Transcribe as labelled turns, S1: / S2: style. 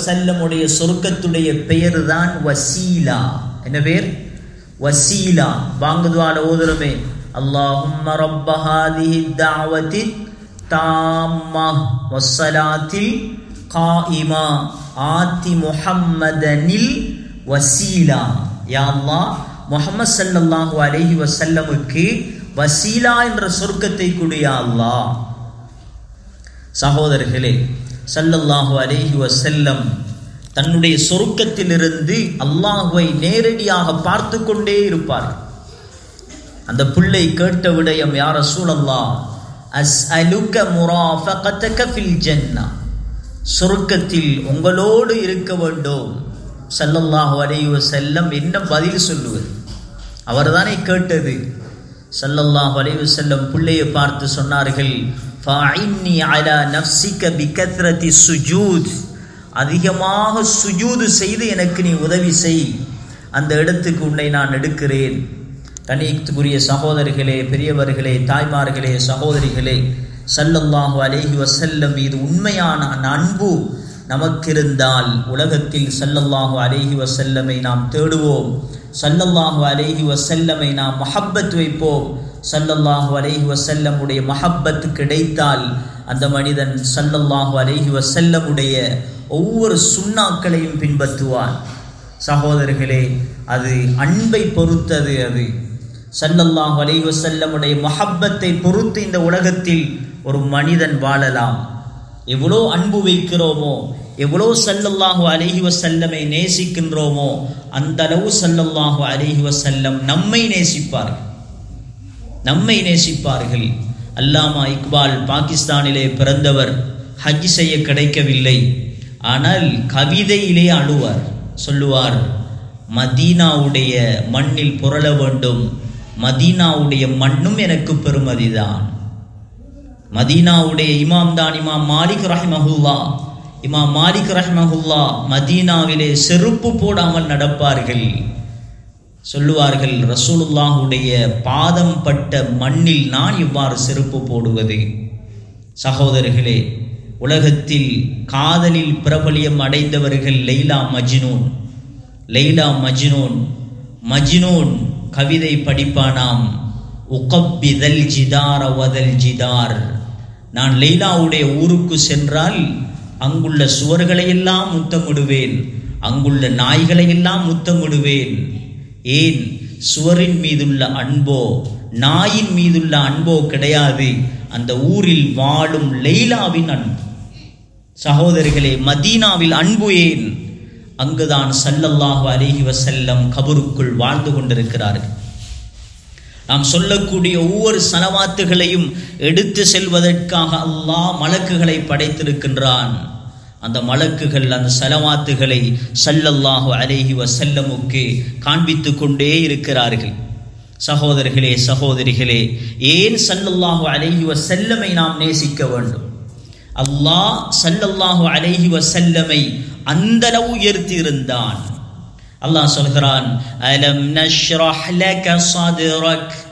S1: வசல்லமுடைய சொர்க்கத்துடைய பெயர் தான் வசீலா என்ன பேர் வசீலா வாங்குதுவால ஓதுறமே அல்லாஹும்ம ரப்ப ஹாதிஹி தாவதி தாம்மா வஸ்ஸலாத்தில் காயிமா ஆத்தி முஹம்மதனில் வசீலா யா அல்லாஹ் முஹம்மது ஸல்லல்லாஹு அலைஹி வஸல்லமுக்கு வசீலா என்ற சொர்க்கத்தை கொடு யா அல்லாஹ் சகோதரர்களே ஸல்லல்லாஹு அலைஹி வஸல்லம் தன்னுடைய சொருக்கத்திலிருந்து அல்லாஹுவை நேரடியாக பார்த்து கொண்டே இருப்பார் அந்த பிள்ளை கேட்ட விடயம் யார் ரசூலல்லா அஸ் அலுக்க முராஃபகத்தக ஃபில் ஜன்னா சொருக்கத்தில் உங்களோடு இருக்க வேண்டும் ஸல்லல்லாஹு அலைஹி வஸல்லம் என்ன பதில் சொல்லுவது அவர்தானே கேட்டது ஸல்லல்லாஹு அலைஹி வஸல்லம் பிள்ளையை பார்த்து சொன்னார்கள் ஃபஇன்னி அலா நஃப்ஸிக பிகத்ரதி சுஜூத் அதிகமாக சுஜூது செய்து எனக்கு நீ உதவி செய் அந்த இடத்துக்கு உன்னை நான் எடுக்கிறேன் கணித்துக்குரிய சகோதரிகளே பெரியவர்களே தாய்மார்களே சகோதரிகளே ஸல்லல்லாஹு அலைஹி வஸல்லம் மீது உண்மையான அன்பு நமக்கு இருந்தால் உலகத்தில் ஸல்லல்லாஹு அலைஹி வஸல்லமை நாம் தேடுவோம் ஸல்லல்லாஹு அலைஹி வஸல்லமை நாம் மஹப்பத் வைப்போம் ஸல்லல்லாஹு அலைஹி வஸல்லமுடைய மஹப்பத் கிடைத்தால் அந்த மனிதன் ஸல்லல்லாஹு அலைஹி வஸல்லமுடைய ஒவ்வொரு சுண்ணாக்களையும் பின்பற்றுவான் சகோதரர்களே அது அன்பை பொறுத்தது அது ஸல்லல்லாஹு அலைஹி வஸல்லமுடைய மஹப்பத்தை பொறுத்து இந்த உலகத்தில் ஒரு மனிதன் வாழலாம் எவ்வளோ அன்பு வைக்கிறோமோ எவ்வளோ சல்லல்லாஹு அலைஹி வசல்லமை நேசிக்கின்றோமோ அந்த அளவு சல்லல்லாஹு அலைஹி வசல்லம் நம்மை நேசிப்பார்கள் நம்மை நேசிப்பார்கள் அல்லாமா இக்பால் பாகிஸ்தானிலே பிறந்தவர் ஹஜ் செய்ய கிடைக்கவில்லை ஆனால் கவிதையிலே அழுவார் சொல்லுவார் மதீனாவுடைய மண்ணில் புரள வேண்டும் மதீனாவுடைய மண்ணும் எனக்கு பெருமதிதான் மதீனாவுடைய இமாம் தான் இமாம் மாலிக் ரஹ்மஹுல்லா இமாம் மாலிக் ரஹ்மஹுல்லா மதீனாவிலே செருப்பு போடாமல் நடப்பார்கள் சொல்லுவார்கள் ரசூலுல்லாஹுடைய பாதம் பட்ட மண்ணில் நான் இவ்வாறு செருப்பு போடுவது சகோதரர்களே உலகத்தில் காதலில் பிரபலியம் அடைந்தவர்கள் லெய்லா மஜ்னூன் லெய்லா மஜ்னூன் மஜ்னூன் கவிதை படிப்பானாம் உகப்பிதல் ஜிதார வதல் ஜிதார் நான் லெய்லாவுடைய ஊருக்கு சென்றால் அங்குள்ள சுவர்களையெல்லாம் முத்தமிடுவேன் அங்குள்ள நாய்களையெல்லாம் முத்தமிடுவேன் ஏன் சுவரின் மீதுள்ள அன்போ நாயின் மீதுள்ள அன்போ கிடையாது அந்த ஊரில் வாழும் லெய்லாவின் அன்பு சகோதரிகளே மதீனாவில் அன்பு ஏன் அங்குதான் சல்லல்லாஹு அலிஹி வசல்லம் கபருக்குள் வாழ்ந்து கொண்டிருக்கிறார்கள் நாம் சொல்லக்கூடிய ஒவ்வொரு சலவாத்துகளையும் எடுத்து செல்வதற்காக அல்லாஹ் மலக்குகளை படைத்திருக்கின்றான் அந்த மலக்குகள் அந்த சலவாத்துகளை சல்லல்லாஹு அலேஹி வசல்லமுக்கு காண்பித்து கொண்டே இருக்கிறார்கள் சகோதரர்களே சகோதரிகளே ஏன் சல்லல்லாஹு அலேஹி வசல்லமை நாம் நேசிக்க வேண்டும் அல்லாஹ் சல்லல்லாஹு அலேஹி வசல்லமை அந்தளவு உயர்த்தி இருந்தான் அல்லாஹ் சொல்கிறான் அலம் நஷ்ரஹ் லக சதுரக்